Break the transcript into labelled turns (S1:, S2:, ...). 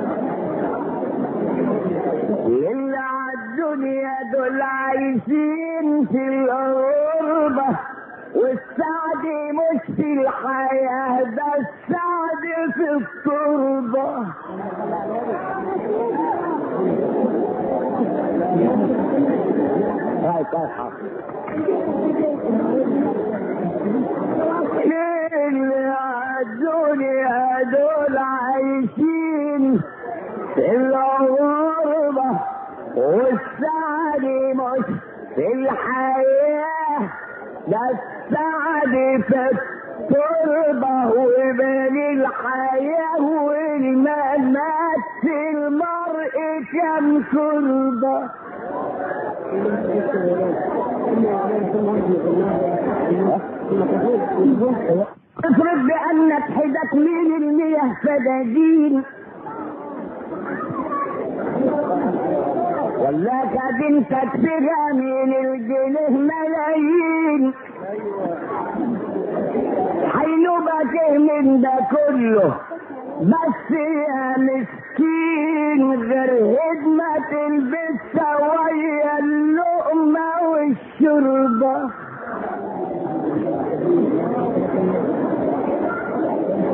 S1: اللي عالدنيا دول عايشين في الغربة والسعد مش في الحياة ده السعد في التربة هاي كافحة اللي عالدنيا دول عايشين في الغربة والسعد مش في الحياة ده السعد في التربة وبين الحياة والممات في المرء كم تربة افرض بأنك حدك من المياه فدادين ولا بنتك فيها من الجنيه ملايين حينوبك من ده كله بس يا مسكين غير هدمة البسة ويا اللقمة والشربة